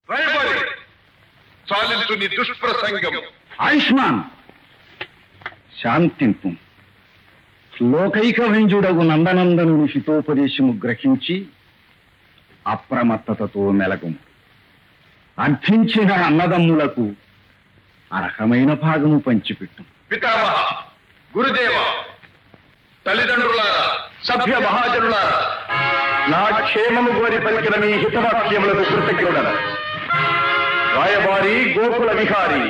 రాయబారి చాలించు నీ దుష్ప్రసంగం ఆయుష్మాన్ శాంతింపు లోకైక వెంజుడగు నందనందనుని హితోపదేశము గ్రహించి అప్రమత్తతతో మెలగుము అర్థించిన అన్నదమ్ములకు అర్హమైన భాగము పంచిపెట్టు పితామహ గురుదేవ తల్లిదండ్రులారా సభ్య మహాజనులారా నా క్షేమము కోరి పలికిన మీ హితవాక్యములకు కృతజ్ఞుడను రాయబారి గోకుల విహారి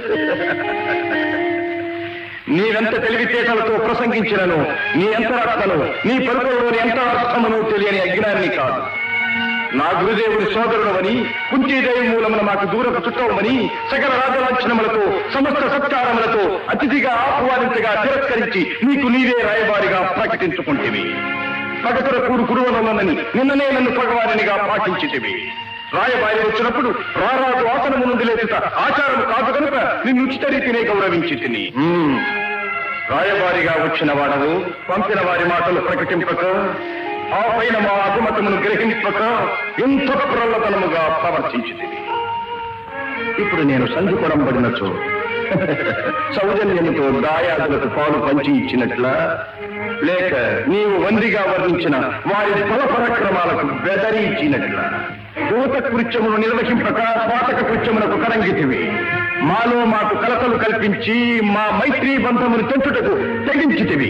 నీవెంత తెలివితేటలతో ప్రసంగించినను నీ అంతరాత్మను నీ పలుకులోని అంతరార్థమును తెలియని అజ్ఞాని కాదు నా గురుదేవుని సోదరుడవని కుంతీదేవి మూలమున మాకు దూరపు చుట్టవమని సకల రాజలాంఛనములతో సమస్త సత్కారములతో అతిథిగా ఆహ్వానించగా తిరస్కరించి నీకు నీవే రాయబారిగా ప్రకటించుకుంటేవి పగతుల కూడు కురువనని నిన్ననే నన్ను పగవారినిగా పాటించితివి రాయబారి వచ్చినప్పుడు రారాజు ఆసనము నుండి లేచుట ఆచారం కాదు కనుక నిన్ను ఉచిత రీతినే గౌరవించి తిని రాయబారిగా వచ్చిన వాడవు పంపిన వారి మాటలు ప్రకటింపక ఆ పైన మా అభిమతమును గ్రహింపక ఇంత ప్రల్లతనముగా ప్రవర్తించింది ఇప్పుడు నేను సంధికొడంబడినచో సౌజన్యముతో దాయాదులకు పాలు పంచి ఇచ్చినట్ల లేక నీవు వందిగా వర్ణించిన వారి బల పరాక్రమాలకు బెదరి ఇచ్చినట్ల దూత కృత్యమును నిర్వహింపక పాతక కృత్యములకు కరంగితివి మాలో మాకు కలతలు కల్పించి మా మైత్రీ బంధమును తెంచుటకు తెగించితివి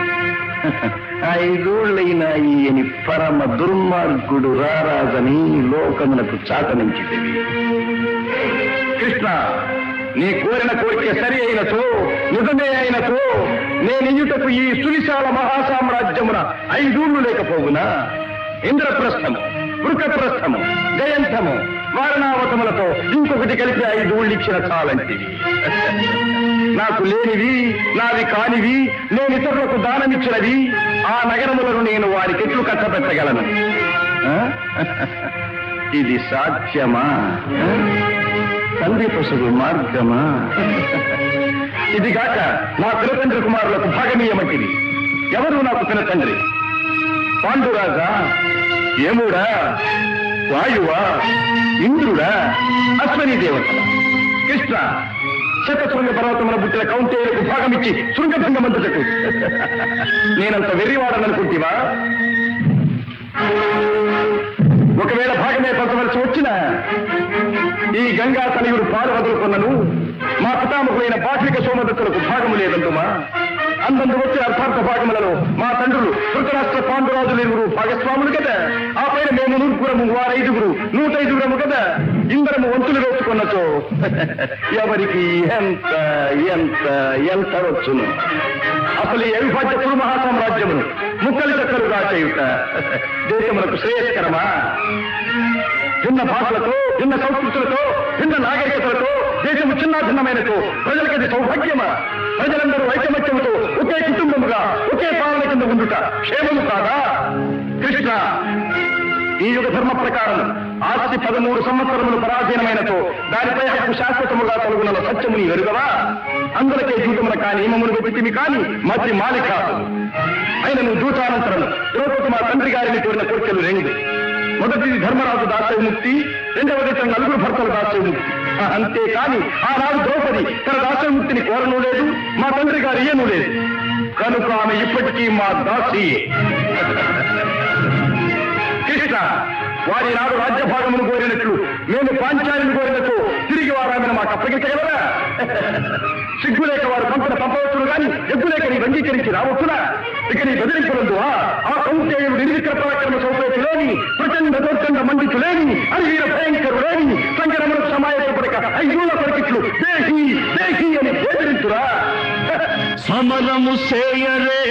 ఐదోళ్ళైన ఈయని పరమ దుర్మార్గుడు రారాజని లోకమునకు చాటనించితివి కృష్ణ నీ కోరిన కోరిక సరి అయినచో నిజమే అయినచో నేనియుటకు ఈ సువిశాల మహాసామ్రాజ్యమున ఐదూళ్ళు లేకపోవునా ఇంద్రప్రస్థము వృకప్రస్థము జయంతము వారణావతములతో ఇంకొకటి కలిపి ఐదు ఊళ్ళు ఇచ్చిన చాలంటివి నాకు లేనివి నావి కానివి నేను ఇతరులకు దానమిచ్చినవి ఆ నగరములను నేను వారికి ఎట్లు కట్టబెట్టగలను ఆ? ఇది సాధ్యమా ఆ? తండ్రి పశువు మార్గమా ఇది కాక నా పినతండ్రి కుమారులకు భాగమీయమంటిది ఎవరు నాకు పినతండ్రి పాండురాజా యముడా వాయువా ఇంద్రుడా అశ్వనీ దేవతల కృష్ణ శతశృంగ పర్వతమున పుట్టిన కౌంటేయులకు భాగమిచ్చి శృంగభంగమంతటకు నేనంత వెర్రివాడననుకుంటివా ఒకవేళ భాగమే పంచవలసి వచ్చిన ఈ గంగా తనయుడు పాలు వదులుకున్నను మా పితామకులైన బాధ్యక సోమదత్తులకు భాగము లేదంటుమా అందందు వచ్చే అర్థార్థ భాగములలో మా తండ్రులు ధృతరాష్ట్ర పాండురాజులు ఇరువురు భాగస్వాములు కదా ఆ పైన మేము నూర్పురము వారైదుగురు నూటైదుగురము కదా ఇందరము వంతులు వేసుకున్నచో ఎవరికి ఎంత ఎంత ఎంత వచ్చును అసలు ఈ అవిభాజ్య కురు మహాసామ్రాజ్యమును ముక్కలు చక్కలుగా చేయుట దేశములకు శ్రేయస్కరమా భిన్న భాషలతో భిన్న సంస్కృతులతో భిన్న నాగరికతలతో దేశము చిన్న భిన్నమైనతో ప్రజలకి అది సౌభాగ్యమా ప్రజలందరూ ఐకమత్యముతో ఒకే కుటుంబముగా ఒకే పాలన కింద ఉండుట క్షేమము కాదా కృష్ణ ఈ యుగ ధర్మ ప్రకారం ఆస్తి పదమూడు సంవత్సరములు పరాధీనమైనతో దానిపై హక్కు శాశ్వతముగా తొలగున సత్యముని ఎరుగవా అందరికీ జూటమున కాని నియమమును పెట్టిమి కాని మధ్య మాలి కాదు అయిన నువ్వు దూతానంతరం ద్రౌపది మా తండ్రి గారిని కోరిన కోరికలు రెండు మొదటిది ధర్మరాజు దాసవి ముక్తి రెండవది తన నలుగురు భర్తల దాసవి ముక్తి ఆ, అంతేకాని ఆనాడు ద్రౌపది తన దాసవి ముక్తిని కోరను లేదు మా తండ్రి గారు ఇయ్యను లేదు కనుక ఆమె ఇప్పటికీ మా దాసియే కృష్ణ వారి నాడు రాజ్యభాగమును కోరినట్లు మేము పాంచాలిని కోరినట్లు తిరిగి వారామని మాకు అప్పగించగలరా సిగ్గులేక వారు పంపిన పంపవచ్చును గాని ఎగ్గులేక నీ అంగీకరించి రావచ్చునా ఇక నీ బెదిరింపులందువా ఆ కౌంటేయుడు నిర్విక్ర పరాక్రమ సౌపేతులేని ప్రచండ దోర్చండ మండితులేని అని వీర భయంకరులేని సంకరములకు సమాయపడక ఐదుల పరికిట్లు దేహి దేహి అని బెదిరించురా సమరము సేయరే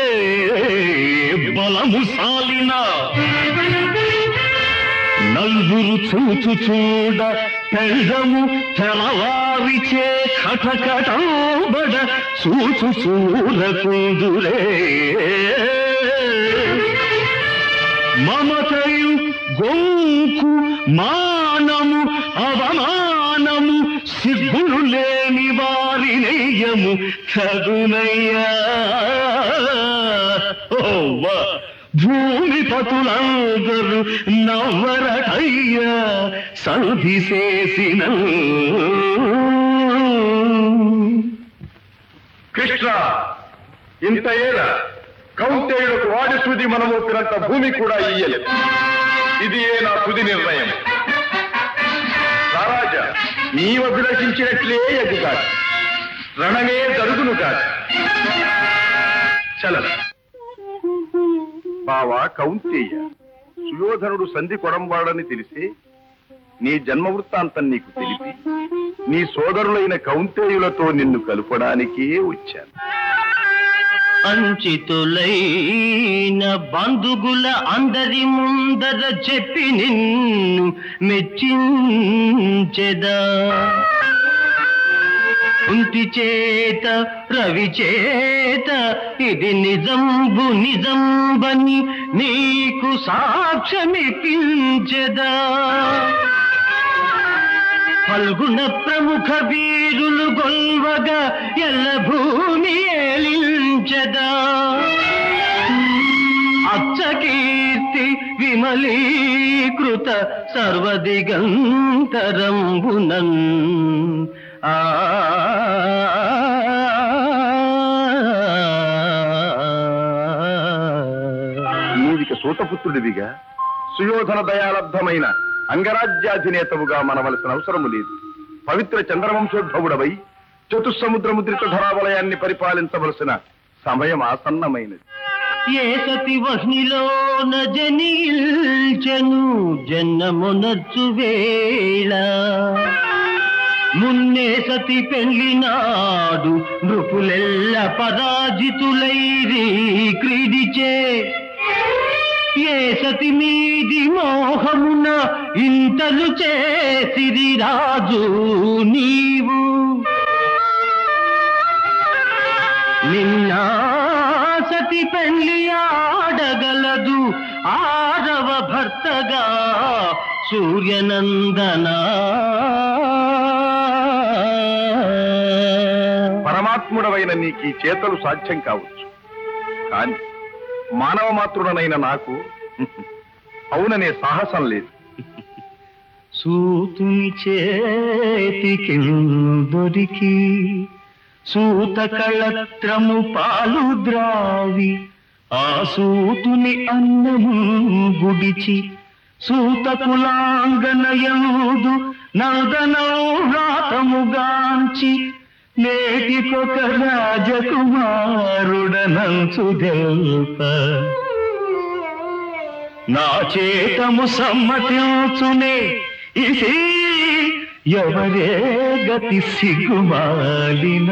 బలము సాలిన నలుగురు చూచు చూడ పెళ్ళము తెలవారిచే కటకటబడ చూచు చూరకుందురే మమతయు గొంకు మానము అవమానము సిగ్గులు లేని వారి నెయ్యము చదునయ్యా ఓవ్వ భూమి పతులందరూ నవ్వరటయ్య సంధి చేసిన కృష్ణ ఇంత ఏల కౌంటేయులకు వాడి శృతి మనమోపినంత భూమి కూడా ఇయ్యలేదు ఇది ఏ నా తుది నిర్ణయం రారాజా నీవు అభిలషించినట్లే ఎగుగాడు రణమే జరుగును కాదు చల బావా కౌంతేయ సుయోధనుడు సంధి కొడంబాడని తెలిసి నీ జన్మ వృత్తాంతం నీకు తెలిపి నీ సోదరులైన కౌంతేయులతో నిన్ను కలపడానికే వచ్చాను అంచితులైన బంధుగుల అందరి ముందర చెప్పి నిన్ను మెచ్చించెదా కుంతి చేత రవి చేత ఇది నిజంబు నిజంబని నీకు సాక్ష్యమిపించెదా ఫల్గుణ ప్రముఖ వీరులు గొల్వగా ఎల్ల భూమి ఏలించదా అచ్చకీర్తి విమలీకృత సర్వదిగంతరంబునన్ ఆ నీవిక సూతపుత్రుడివిగా సుయోధన దయాలబ్ధమైన అంగరాజ్యాధినేతవుగా మనవలసిన అవసరము లేదు పవిత్ర చంద్రవంశోద్భవుడవై చతుస్సముద్రముద్రిత ధరావలయాన్ని పరిపాలించవలసిన సమయం ఆసన్నమైనది ఏ సతి వహ్నిలోన జనిల్చెను జన్మమునర్చు వేళ మున్నే సతి పెళ్లినాడు నృపులెల్ల పరాజితులైరి క్రీడిచే ఏ సతి మీది మోహమున ఇంతలు చేసిరి రాజు నీవు నిన్న సతి పెళ్లి ఆడగలదు ఆరవ భర్తగా సూర్యనందన పరమాత్ముడవైన నీకు ఈ చేతలు సాధ్యం కావచ్చు కాని మానవ మాతృడనైన నాకు అవుననే సాహసం లేదు సూతుని చేతికి దొరికి సూత కళత్రము పాలు ద్రావి ఆ సూతుని అన్నము గుడిచి సూత కులాంగనయందు నందనో వ్రాతముగాంచి నేటికొక రాజకుమారుడనంచు దెల్ప నా చేతము సమ్మతించునే ఇది ఎవరే గతి సిగ్గుమాలిన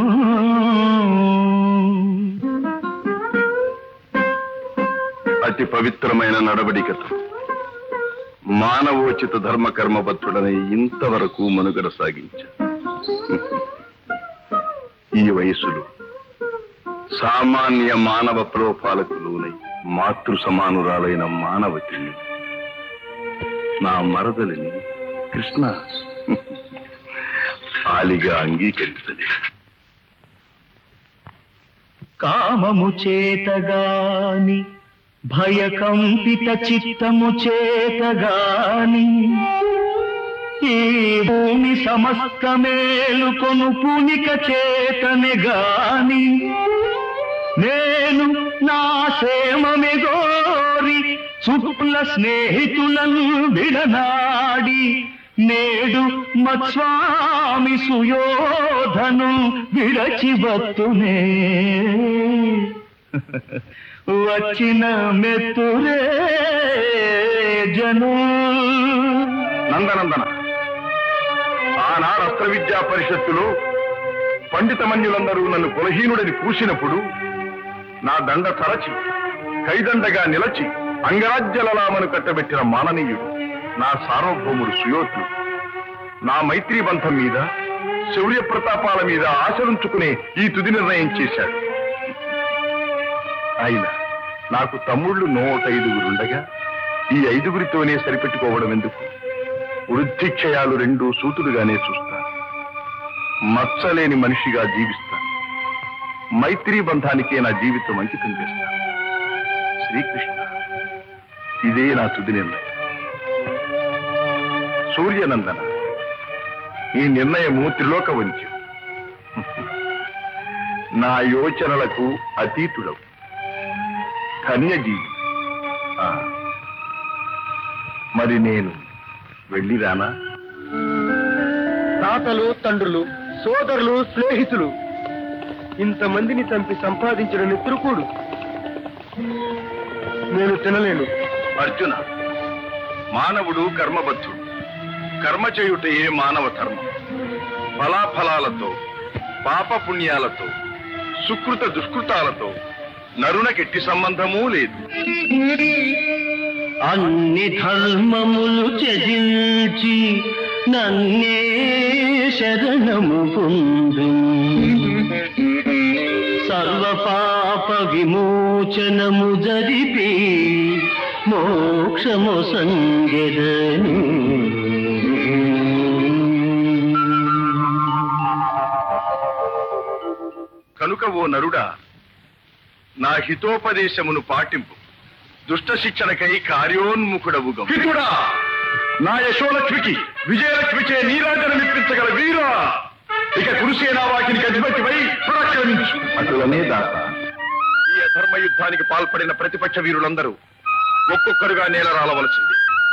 అతి పవిత్రమైన నడవడికతో మానవోచిత ధర్మ కర్మబద్ధుడని ఇంతవరకు మనుగడ సాగించా ఈ వయసులో సామాన్య మానవ ప్రోపాలకు లోనై మాతృ సమానురాలైన మానవతిని నా మరదలిని కృష్ణ ఆలిగా అంగీకరించలే కామము చేతగాని భయకంపిత చిత్తము చేతగాని ఈ భూమి సమస్త మేలుకొను పునిక చేతనే గాని నేను నా సేమమే గోరి శుక్ల స్నేహితులను విడనాడి నేడు మత్స్వామి సుయోధను విరచి వత్తునే వచ్చిన మెత్తురే జను నందనందన ఆనాడు అస్త్ర విద్యా పరిషత్తులో పండితమన్యులందరూ నన్ను కులహీనుడని కూసినప్పుడు నా దండ తరచి కైదండగా నిలచి అంగరాజ్యలలామను కట్టబెట్టిన మాననీయుడు నా సార్వభౌముడు సుయోధుడు నా మైత్రీ బంధం మీద శౌర్య ప్రతాపాల మీద ఆశలుంచుకునే ఈ తుది నిర్ణయం చేశాడు అయినా నాకు తమ్ముళ్ళు నూట ఐదుగురుండగా ఈ ఐదుగురితోనే సరిపెట్టుకోవడం ఎందుకు వృద్ధిక్షయాలు రెండు సూతులుగానే చూస్తాను మచ్చలేని మనిషిగా జీవిస్తాను మైత్రీ బంధానికే నా జీవితం అంకితం చేస్తాను శ్రీకృష్ణ ఇదే నా తుది నిర్ణయం సూర్యనందన ఈ నిర్ణయము త్రిలోక వంచు నా యోచనలకు అతీతుడవు కన్యజీవి ఆ, మరి నేను వెళ్ళిరానా తాతలు తండ్రులు సోదరులు స్నేహితులు ఇంతమందిని చంపి సంపాదించిన నెత్తురుకూడు నేను తినలేను అర్జున మానవుడు కర్మబద్ధుడు కర్మ చేయుటయే మానవ ధర్మం ఫలాఫలాలతో పాప పుణ్యాలతో సుకృత దుష్కృతాలతో నరునకెట్టి సంబంధమూ లేదు అన్ని ధర్మములు త్యజించి నన్నే శరణము పొందు సర్వ పాప విమోచనము జరిపి మోక్షము సంగెదని కనుక ఓ నరుడా నా హితోపదేశమును పాటింపు దుష్ట శిక్షణకై కార్యోన్ముఖుడవు హితుడా నా యశోలక్ష్మికి విజయలక్ష్మిచే నీరాజనమిప్పించగల వీరా ఇక కురుసేనా వాకినికి అధిపతిపై పరాక్రమించు అటులనే దాత ఈ అధర్మ యుద్ధానికి పాల్పడిన ప్రతిపక్ష వీరులందరూ ఒక్కొక్కరుగా నేలరాలవలసింది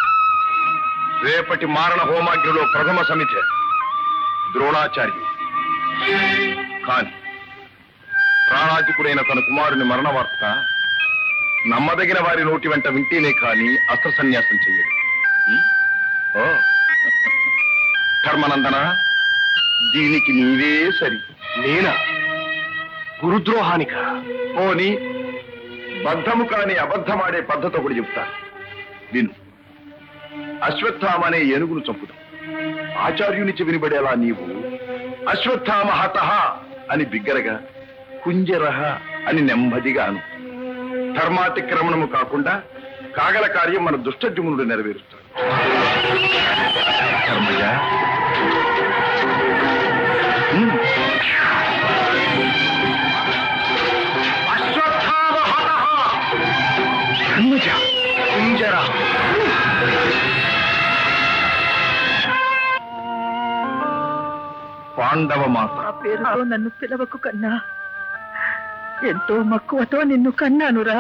రేపటి మారణ హోమాగ్నిలో ప్రథమ సమితి ద్రోణాచార్యు కాని ప్రాణాధికుడైన తన కుమారుని మరణ వార్త నమ్మదగిన వారి నోటి వెంట వింటేనే కాని అస్త్ర సన్యాసం చెయ్యడు ఉం? ఓ ధర్మనందన దీనికి నీవే సరి నేనా గురుద్రోహానిక పోని బద్ధము కాని అబద్ధమాడే పద్ధతి ఒకటి చెప్తా విను అశ్వత్థామ అనే ఏనుగును చంపుదాం ఆచార్యుని వినబడేలా నీవు అశ్వత్థామ హతః అని బిగ్గరగా కుంజరహ అని నెమ్మదిగా అను ధర్మాతిక్రమణము కాకుండా కాగల కార్యం మన దుష్టజుమునుడు నెరవేరుస్తాడు ధర్మయ్య ఉమ్. అశ్వత్థామ హతః ధర్మజ కుంజర పాండవ మాత ఆ పేరుతో నన్ను పిలవకు కన్నా ఎంతో మక్కువతో నిన్ను కన్నానురా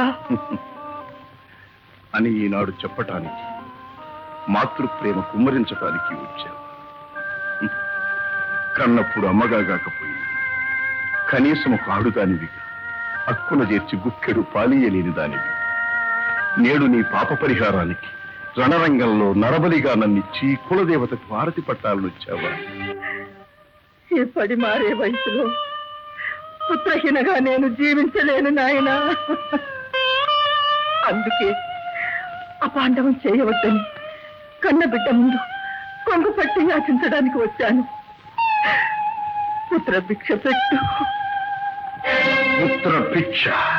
అని ఈనాడు చెప్పటానికి మాతృప్రేమ కుమ్మరించటానికి వచ్చావు హ్మ్. కన్నప్పుడు అమ్మగా కాకపోయింది కనీసం ఒక ఆడుదానివి హక్కున చేర్చి గుక్కెడు పాలీయలేని దానివి నేడు నీ పాప పరిహారానికి రణరంగంలో నరబలిగా నన్నిచ్చి కులదేవతకు భారతి పట్టాలను వచ్చావా ఈ పడి మారే వయసులో పుత్రహీనగా నేను జీవించలేను నాయనా అందుకే అపాండవం చేయవద్దని కన్న బిడ్డ ముందు కొంగు పట్టి యాచించడానికి వచ్చాను పుత్ర భిక్ష పెట్టు పుత్ర భిక్ష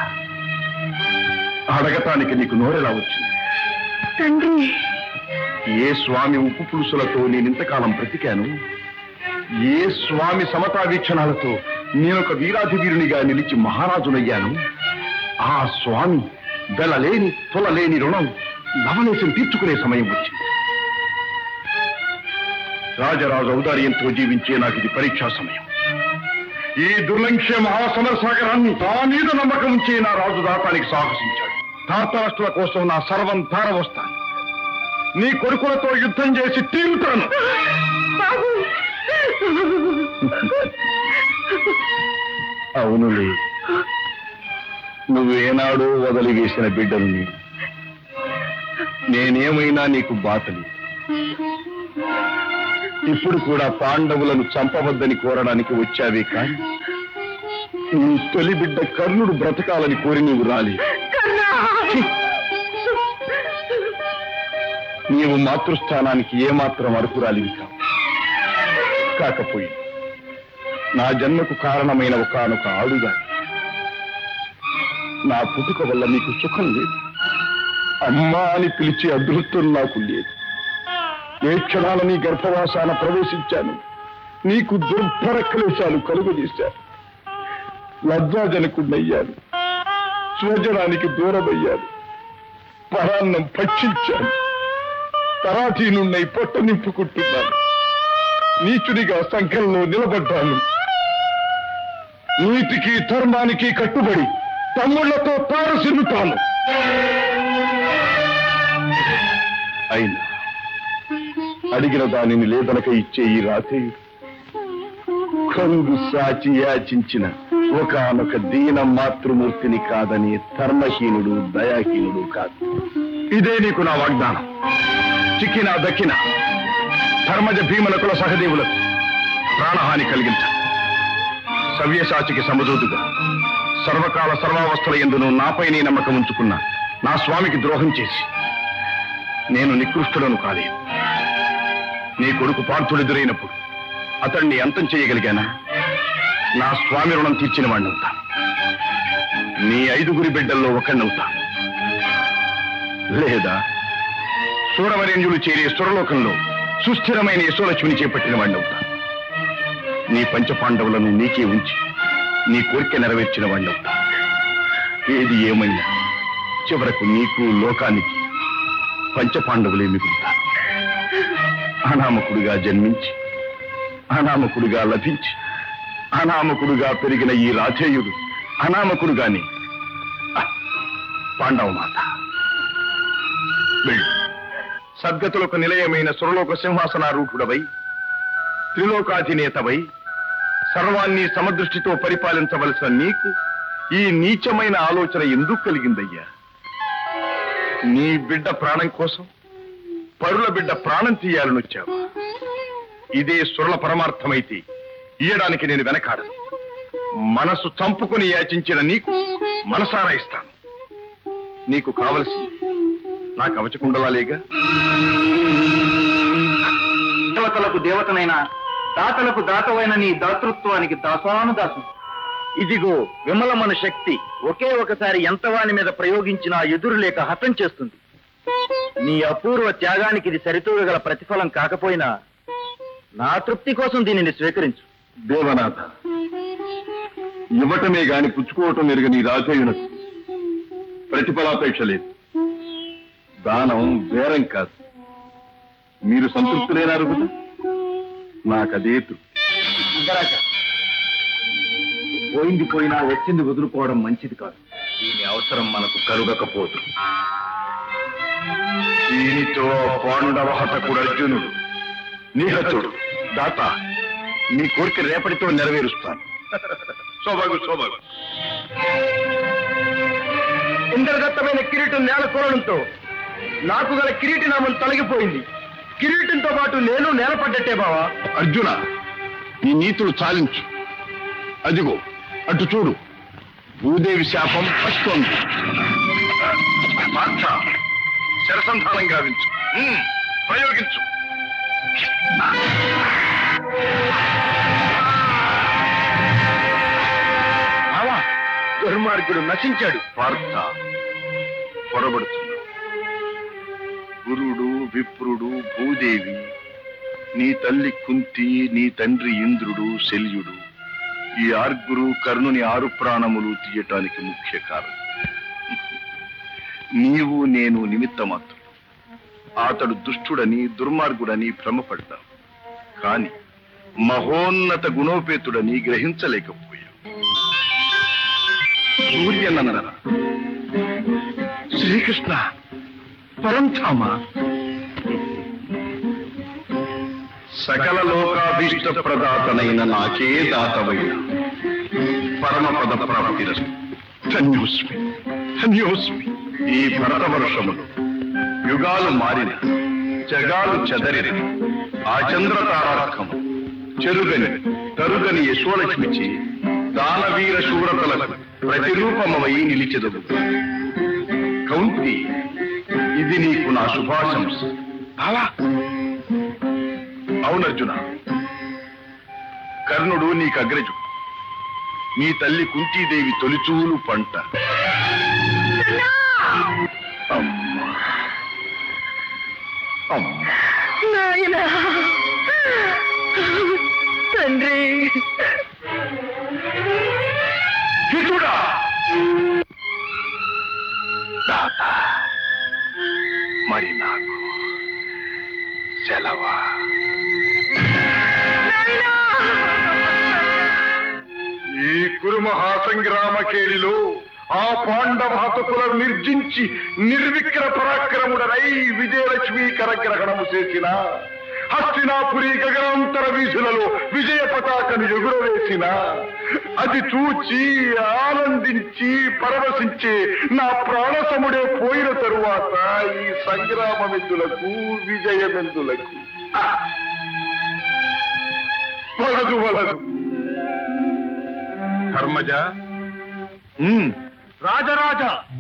అడగటానికి నీకు నోరెలా వచ్చింది తండ్రి ఏ స్వామి ఉప్పు పులుసులతో నేనింతకాలం బ్రతికాను ఏ స్వామి సమతా వీక్షణాలతో నేనొక వీరాధి వీరునిగా నిలిచి మహారాజునయ్యాను ఆ స్వామి వెలలేని తొలలేని రుణం లవలేశం తీర్చుకునే సమయం వచ్చింది రాజరాజు ఔదార్యంతో జీవించే నాకు ఇది పరీక్షా సమయం ఈ దుర్లంక్ష్య మహాసమరసాగరాన్ని నా మీద నమ్మకం ఉంచే నా రాజు దాటానికి సాహసించాడు ధార్తరాష్ట్రుల కోసం నా సర్వం ధారవస్తాను నీ కొడుకులతో యుద్ధం చేసి తీరుతాను బాబు అవునులే నువ్వేనాడో వదిలివేసిన బిడ్డలు నీవు. నేనేమైనా నీకు బాతలి ఇప్పుడు కూడా పాండవులను చంపవద్దని కోరడానికి వచ్చావే కాని నీ తొలి బిడ్డ కర్ణుడు బ్రతకాలని కోరి నీవు రాలి కన్నా నీవు మాతృస్థానానికి ఏమాత్రం అర్హురాలివి కావు కాకపోయి నా జన్మకు కారణమైన ఒకనొక ఆడుగాని నా పుట్టుక వల్ల నీకు సుఖం లేదు అమ్మా అని పిలిచే అదృష్టం నాకు లేదు ఏ క్షణాల నీ గర్భవాసాన ప్రవేశించాను నీకు దుర్భర క్లేశాలు కలుగజేశాను లజ్జాజనకుడయ్యాను స్వజనానికి దూరమయ్యాను పరాన్నం భక్షించాను పరాధీనున్నై పొట్ట నింపుకుంటున్నాను నీచుడిగా సంఘంలో నిలబడ్డాను నీతికి ధర్మానికి కట్టుబడి తమ్ముళ్లతో తారసిల్లుతాను అయినా అడిగిన దానిని లేదనక ఇచ్చే ఈ రాత్రి కంగు సాచి యాచించిన ఒకనొక దీన మాతృమూర్తిని కాదని ధర్మహీనుడు దయాహీనుడు కాదు ఇదే నీకు నా వాగ్దానం చిక్కినా దక్కిన ధర్మజ భీమలకుల సహదేవులకు ప్రాణహాని కలిగించ సవ్యసాచికి సమదూతుగా సర్వకాల సర్వావస్థల ఎందును నాపై నీ నమ్మకం ఉంచుకున్న నా స్వామికి ద్రోహం చేసి నేను నికృష్టుడను కాలేదు నీ కొడుకు పార్థుడెదురైనప్పుడు అతన్ని అంతం చేయగలిగానా నా స్వామి రుణం తీర్చిన వాడినవుతా నీ ఐదుగురి బిడ్డల్లో ఒకడినవుతా లేదా సూరవరేంజులు చేరే సురలోకంలో సుస్థిరమైన యశోలక్ష్మిని చేపట్టిన వాడినవుతా నీ పంచపాండవులను నీకే ఉంచి నీ కోరిక నెరవేర్చిన వాడినవుతా ఏది ఏమైనా చివరకు నీకు లోకానికి పంచపాండవులే మిగులుతారు అనామకుడిగా జన్మించి అనామకుడిగా లభించి అనామకుడుగా పెరిగిన ఈ రాధేయుడు అనామకుడుగాని ఆ, పాండవ మాత వెళ్ళు సద్గతులకు నిలయమైన సురలోక సింహాసనారూఢుడవై త్రిలోకాధినేతవై సర్వాన్ని సమదృష్టితో పరిపాలించవలసిన నీకు ఈ నీచమైన ఆలోచన ఎందుకు కలిగిందయ్యా నీ బిడ్డ ప్రాణం కోసం పరుల బిడ్డ ప్రాణం తీయాలని వచ్చావా ఇదే సురల పరమార్థమైతే ఇయ్యడానికి నేను వెనకాడను మనసు చంపుకుని యాచించిన నీకు మనసారా ఇస్తాను నీకు కావలసి నా కవచకుండలాలేగా దేవతలకు దేవతనైన దాతలకు దాతవైన నీ దాతృత్వానికి దాసాను దాసు ఇదిగో విమలమన శక్తి ఒకే ఒకసారి ఎంతవాని మీద ప్రయోగించినా ఎదురు లేక హతం చేస్తుంది నీ అపూర్వ త్యాగానికి ఇది సరితూగగల ప్రతిఫలం కాకపోయినా నా తృప్తి కోసం దీనిని స్వీకరించు దేవనాథ ఇవ్వటమే గాని పుచ్చుకోవటం ఎరుగని రాజయ్యునకు ప్రతిఫలాపేక్ష లేదు దానం బేరం కాదు మీరు సంతృప్తులేనారు కదా నాకదే తృప్తి సుందరాక, పోయింది పోయినా వచ్చింది వదులుకోవడం మంచిది కాదు దీని అవసరం మనకు కలుగకపోదు దీనితో పాండవ హతకుడు అర్జునుడు నీహతుడు దాత నీ కోరిక రేపటితో నెరవేరుస్తాను శోభగు శోభగు ఇంద్రదత్తమైన కిరీటం నేల కోరడంతో నాకు గల కిరీటి నామం తొలగిపోయింది కిరీటంతో పాటు నేను నేలపడ్డట్టే బావా అర్జున ఈ నీతులు చాలించు అదిగో అటు చూడు భూదేవి శాపం వస్తోంది పార్థ, శరసంధానం గావించు ఉమ్, ప్రయోగించు బావా దుర్మార్గుడు నశించాడు పార్థ పొరబడుతున్నావు గురుడు విప్రుడు భూదేవి నీ తల్లి కుంతి నీ తండ్రి ఇంద్రుడు శల్యుడు ఈ ఆర్గురు కర్ణుని ఆరు ప్రాణములు తీయటానికి ముఖ్య కారణం నీవు నేను నిమిత్తమాత్రుడు అతడు దుష్టుడని దుర్మార్గుడని భ్రమపడ్డావు కాని మహోన్నత గుణోపేతుడని గ్రహించలేకపోయావు సూర్యనందన శ్రీకృష్ణ పరంధామ సకల లోకాభీష్ట ప్రదాతనైన నాకే దాతవైన పరమపద ప్రాప్తిరస్తు ధన్యోస్మి ధన్యోస్మి ఈ భరత వర్షములు యుగాలు మారిన జగాలు చెదరిన ఆ చంద్ర తారార్కము చెరుగని తరుగని యశోలక్ష్మిచి దానవీర శూరతలకు ప్రతిరూపమవై నిలిచెదవు కౌంతి ఇది నీకు నా శుభాశంస బావా అవునర్జున కర్ణుడు నీకు అగ్రజుడు మీ తల్లి కుంతీదేవి తొలిచూలు పంట అమ్మా అమ్మా నాయనా తండ్రి హితుడా దాత మరి నాకు సెలవా ఈ కురుమహాసంగ్రామ కేళిలో ఆ పాండవ హతకులను నిర్జించి నిర్విక్ర పరాక్రముడనై విజయలక్ష్మి కరగ్రహణము చేసిన హస్తినాపురి గగనాంతర వీధులలో విజయ పతాకను ఎగురవేసిన అది చూచి ఆనందించి పరవశించి నా ప్రాణసముడే పోయిన తరువాత ఈ సంగ్రామమెందులకు విజయమెందులకు ఆ! వలదు వలదు ధర్మజ రాజరాజ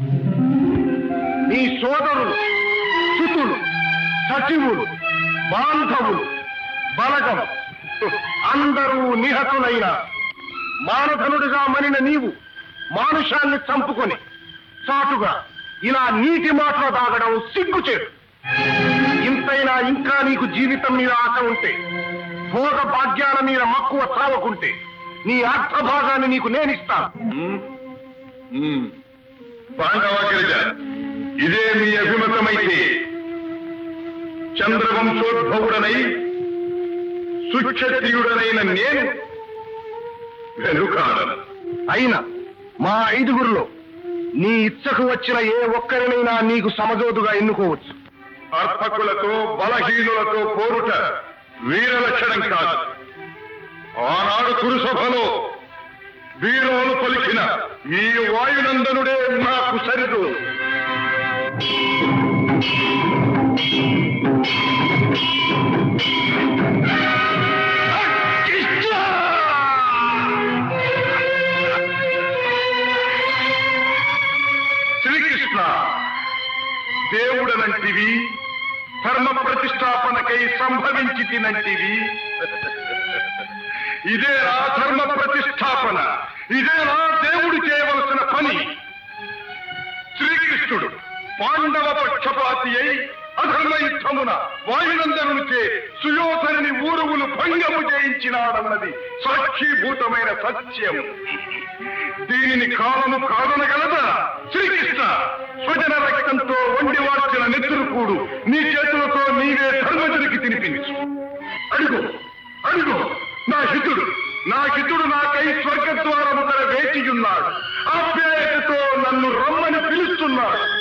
నీ సోదరులు సుతులు సచివులు బాంధవులు బలగం అందరూ నిహతులైన మానధనుడిగా మనిన నీవు మానుషాన్ని చంపుకొని చాటుగా ఇలా నీటి మాటలు దాగడం సిగ్గుచేటు ఇంతైనా ఇంకా నీకు జీవితం మీద ఆశ ఉంటే భోగ భాగ్యాల మీద మక్కువ చావకుంటే నీ అర్థభాగాన్ని నీకు నేనిస్తాను పాండవగిరిజ ఇదే మీ అభిమతమైతే చంద్రవంశోద్భవుడనై సుక్షత్రియుడనైన నేను వెనుకాడను అయినా మా ఐదుగురిలో నీ ఇచ్చకు వచ్చిన ఏ ఒక్కరినైనా నీకు సమజోదుగా ఎన్నుకోవచ్చు అర్పకులతో బలహీనులతో పోరుట వీర లక్షణం కాదు ఆనాడు కురుసభలో వీరోలు పలికిన ఈ వాయునందనుడే నాకు సరిదు శ్రీకృష్ణ దేవుడనంటివి ధర్మ ప్రతిష్టాపనకై సంభవించి తినంటివి ఇదే నా ధర్మ ప్రతిష్టాపన ఇదే నా దేవుడు చేయవలసిన పని శ్రీకృష్ణుడు పాండవ పక్షపాతి అయి అధర్మ యుద్ధమున వాయునందనుచే సుయోధనుని ఊరువులు భంగము చేయించినాడన్నది సాక్షీభూతమైన సత్యం దీనిని కాలము కాదనగలదా శ్రీకృష్ణ స్వజన రక్తంతో వండి వార్చిన నెత్తురుకూడు నీ చేతులతో నీవే ధర్మజునికి తినిపించు అడుగు అడుగు నా హితుడు నా హితుడు నాకై స్వర్గద్వారము తన వేచియున్నాడు ఆప్యాయతతో నన్ను రమ్మని పిలుస్తున్నాడు